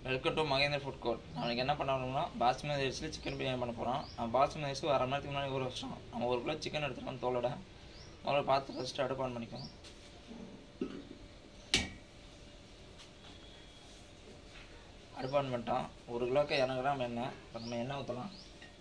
welcome to Mahendra food court நாளைக்கு என்ன பண்ண போறோம்னா பாஸ்மதி அரிசியில் சிக்கன் பிரியாணி பண்ண போகிறோம் நம்ம பாஸ்மதி அரிசி ஒரு அரை மணி நேரத்துக்கு முன்னாடி ஊற வச்சோம் நம்ம ஒரு கிலோ சிக்கன் எடுத்துக்கலாம் தோலோட முதல்ல பார்த்து ஃபஸ்ட்டு அடுப்பு ஆன் பண்ணிக்கோங்க அடுப்பு ஆன் பண்ணிட்டோம் ஒரு கிலோக்கு இரநூறு கிராம் எண்ணெய் இப்போ நம்ம எண்ணெய் ஊற்றலாம்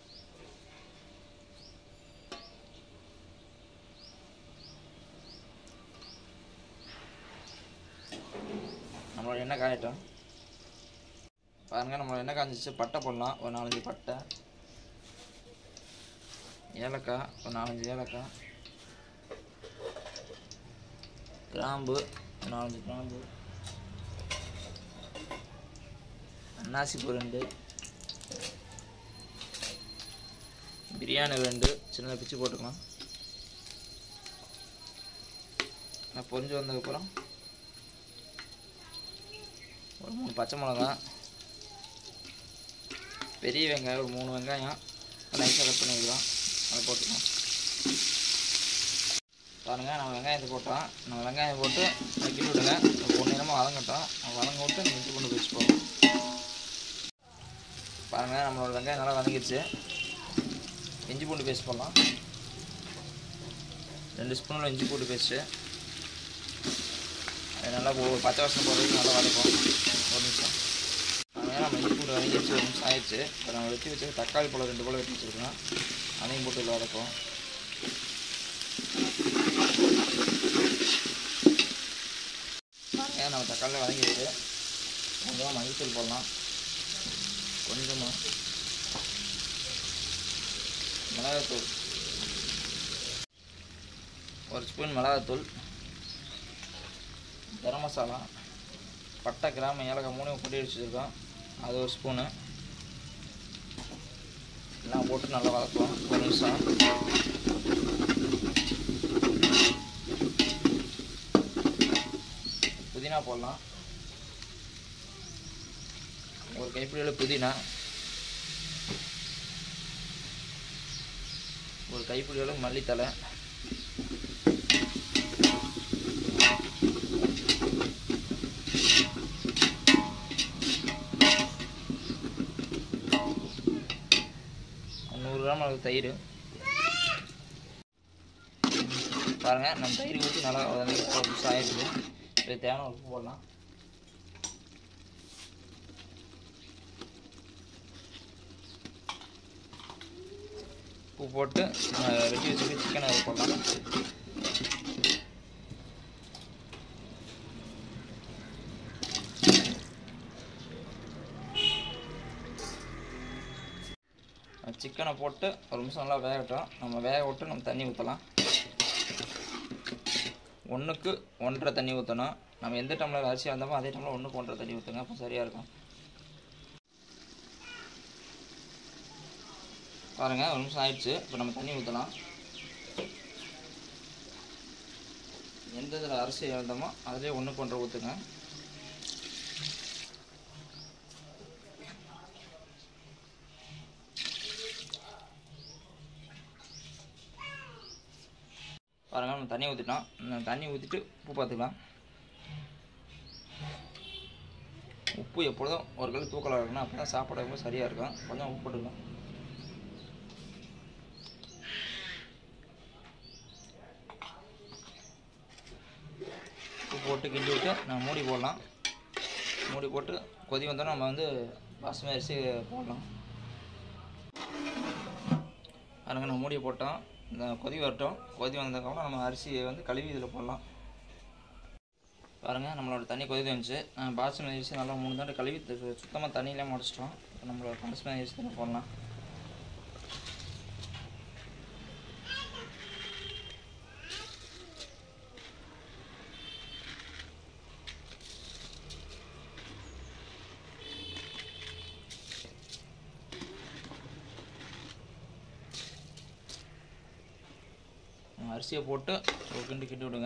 நம்மளோட எண்ணெய் காயட்டும் பாருங்க நம்மளோட எண்ணெய் காஞ்சிச்சு பட்டை போடலாம் ஒரு நாலஞ்சு பட்டை ஏலக்காய் ஒரு நாலஞ்சு ஏலக்காய் கிராம்பு ஒரு நாலஞ்சு கிராம்பு அன்னாசி பூ ரெண்டு பிரியாணி ரெண்டு சின்னதாக பிச்சு போட்டுக்கலாம் நான் பொரிஞ்சு வந்ததுக்கப்புறம் ஒரு மூணு பச்சை மிளகா பெரிய வெங்காயம் ஒரு மூணு வெங்காயம் நைஸாக கட் பண்ணி வைக்கலாம் அதை போட்டுக்கலாம் பாருங்கள் நம்ம வெங்காயத்தை போட்டோம் நம்ம வெங்காயம் போட்டு கிண்டி விடுங்க ஒன்று நேரமாக வதங்கட்டும் வதங்க விட்டு நம்ம இஞ்சி பூண்டு வச்சு போகிறோம் பாருங்கள் நம்மளோட வெங்காயம் நல்லா வதங்கிடுச்சு இஞ்சி பூண்டு பேஸ்ட் போடலாம் ரெண்டு ஸ்பூனில் இஞ்சி பூண்டு பேஸ்ட்டு அது நல்லா ஒரு பச்சை வாசனை போகிற வரைக்கும் நல்லா வதக்கும் ஒரு நிமிஷம் அதனால் நம்ம இஞ்சி பூண்டு வதங்கிடுச்சு ஒரு நிமிஷம் ஆயிடுச்சு இப்போ நம்ம வெட்டி வச்சு தக்காளி பழம் ரெண்டு பழம் வெட்டி வச்சுருக்கோம் அதையும் போட்டு இதில் வதக்கும் ஏன் நம்ம தக்காளி வதங்கிடுச்சு கொஞ்சமாக மஞ்சள் போடலாம் கொஞ்சமாக மிளகாத்தூள் ஒரு ஸ்பூன் மிளகாத்தூள் கரம் மசாலா பட்டை கிராம ஏலக்காய் மூணையும் பொடி வச்சுருக்கோம் அது ஒரு ஸ்பூனு எல்லாம் போட்டு நல்லா வதக்குவோம் ஒரு நிமிஷம் புதினா போடலாம் ஒரு கைப்பிடியில் புதினா ஒரு கைப்பிடியோட மல்லித்தலை நூறு கிராம் அளவு தயிர் பாருங்கள் நம்ம தயிர் ஊற்றி நல்லா வதங்கி புதுசாக ஆயிடுது இது தேவையான உப்பு போடலாம் உப்பு போட்டு அஹ், வெட்டி வச்சுட்டு சிக்கனை போடலாம் சிக்கனை போட்டு ஒரு நிமிஷம் நல்லா வேகட்டும் நம்ம வேக விட்டு நம்ம தண்ணி ஊற்றலாம் ஒன்றுக்கு ஒன்றரை தண்ணி ஊற்றணும் நம்ம எந்த டம்ளர் அரிசி வந்தோமோ அதே டம்ளர் ஒன்றுக்கு ஒன்றரை தண்ணி ஊற்றுங்க அப்போ சரியாக இருக்கும் பாருங்கள் ஒரு நிமிஷம் ஆயிடுச்சு இப்போ நம்ம தண்ணி ஊற்றலாம் எந்த இதில் அரிசி இழந்தோமோ அதிலே ஒன்றுக்கு ஒன்றரை ஊற்றுங்க பாருங்கள் நம்ம தண்ணி ஊற்றிட்டோம் இந்த தண்ணி ஊற்றிட்டு உப்பு பார்த்துக்கலாம் உப்பு எப்பொழுதும் ஒரு கல் தூக்கலாக இருக்கணும் அப்போ தான் சாப்பாடு ரொம்ப சரியாக இருக்கும் கொஞ்சம் உப்பு போட்டுக்கலாம் உப்பு போட்டு கிண்டி விட்டு நம்ம மூடி போடலாம் மூடி போட்டு கொதி வந்தோடனே நம்ம வந்து பாசுமதி அரிசி போடலாம் பாருங்க நம்ம மூடியை போட்டோம் இந்த கொதி வரட்டும் கொதி வந்ததுக்கப்புறம் நம்ம அரிசியை வந்து கழுவி இதில் போடலாம் பாருங்கள் நம்மளோட தண்ணி கொதி வந்துச்சு பாசுமதி அரிசி நல்லா மூணு தாண்டு கழுவி சுத்தமாக தண்ணியிலே முடிச்சிட்டோம் இப்போ நம்மளோட பாசுமதி அரிசி தண்ணி போடலாம் அரிசியை போட்டு ஒரு கிண்டு கிண்டி விடுங்க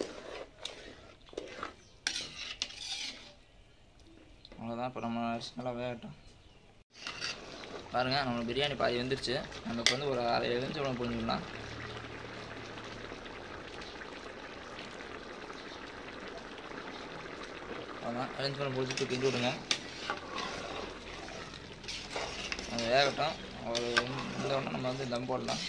அவ்வளோதான் இப்போ நம்ம அரிசி நல்லா வேகட்டும் பாருங்கள் நம்ம பிரியாணி பாதி வந்துருச்சு நம்ம இப்போ வந்து ஒரு அரை எலுமிச்சை பழம் புரிஞ்சுக்கலாம் அவ்வளோதான் எலுமிச்சை பழம் பிடிச்சிட்டு கிண்டி விடுங்க அது வேகட்டும் ஒரு இந்த உடனே நம்ம வந்து தம் போடலாம்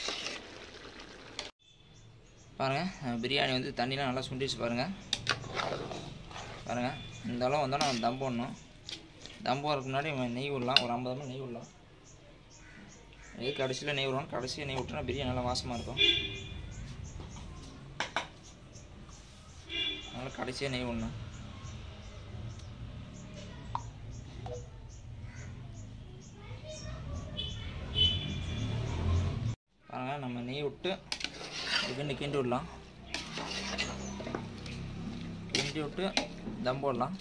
பாருங்கள் பிரியாணி வந்து தண்ணிலாம் நல்லா சுண்டிச்சு பாருங்கள் பாருங்கள் இந்த அளவு வந்தால் நம்ம தம் போடணும் தம் போடுறதுக்கு முன்னாடி நம்ம நெய் விடலாம் ஒரு ஐம்பது மணி நெய் விடலாம் இது கடைசியில் நெய் விடணும் கடைசியாக நெய் விட்டோன்னா பிரியாணி நல்லா வாசமாக இருக்கும் அதனால் கடைசியாக நெய் விடணும் பாருங்கள் நம்ம நெய் விட்டு கிண்டி கிண்டி விடலாம் கிண்டி விட்டு தம் போடலாம்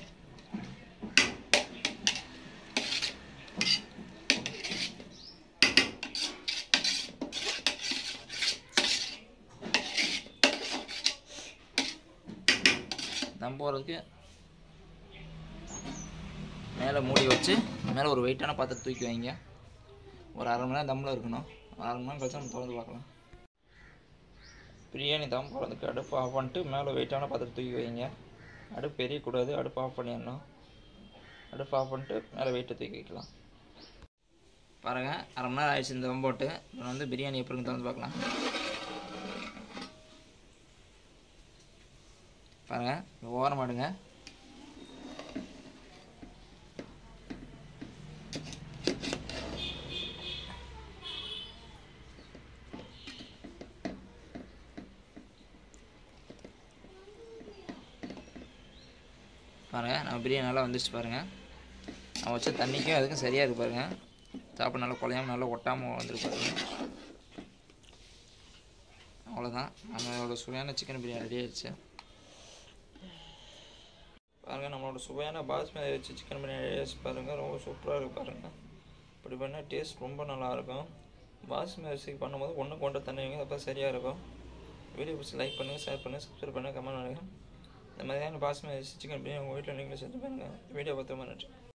தம் போடுறதுக்கு மேலே மூடி வச்சு மேலே ஒரு வெயிட்டான பாத்திரத்தை தூக்கி வைங்க ஒரு அரை மணி நேரம் தம்மில் இருக்கணும் ஒரு அரை மணி நேரம் கழிச்சு நம்ம திறந்து பார்க்கலாம் பிரியாணி தம் போடுறதுக்கு அடுப்பு ஆஃப் பண்ணிட்டு மேலே வெயிட்டான பாத்திரத்தை தூக்கி வைங்க அடுப்பு எரியக்கூடாது அடுப்பு ஆஃப் பண்ணிடணும் அடுப்பு ஆஃப் பண்ணிட்டு மேலே வெயிட்டை தூக்கி வைக்கலாம் பாருங்கள் அரை மணி நேரம் ஆயிடுச்சு இந்த தம் போட்டு இப்போ வந்து பிரியாணி எப்படி இருக்குன்னு திறந்து பார்க்கலாம் பாருங்கள் ஓரம் மாடுங்க பாருங்கள் நம்ம பிரியாணி நல்லா வந்துருச்சு பாருங்கள் நான் வச்ச தண்ணிக்கும் அதுக்கும் சரியாக இருக்கு பாருங்கள் சாப்பிட நல்லா குழையாம நல்லா ஒட்டாமல் வந்துருக்கு பாருங்க அவ்வளோதான் நம்மளோட சுவையான சிக்கன் பிரியாணி ரெடி ஆயிடுச்சு பாருங்கள் நம்மளோட சுவையான பாஸ்மதி வச்சு சிக்கன் பிரியாணி ரெடி ஆயிடுச்சு பாருங்கள் ரொம்ப சூப்பராக இருக்குது பாருங்கள் இப்படி பண்ணால் டேஸ்ட் ரொம்ப நல்லாயிருக்கும் பாஸ்மதி அரிசிக்கு பண்ணும்போது ஒன்று கொண்டு தண்ணி வைங்க அப்போ சரியாக இருக்கும் வீடியோ பிடிச்சி லைக் பண்ணுங்கள் ஷேர் பண்ணுங்கள் சப்ஸ்கிரைப் பண்ணுங்கள் கமெண்ட் பண்ணுங்கள் இந்த மாதிரியான பாஸ்மதி அரிசி சிக்கன் பிரியாணி உங்கள் வீட்டில் நீங்களும் செஞ்சு பாருங்கள் வீடியோ பார்த்து ரொம்ப நன்றி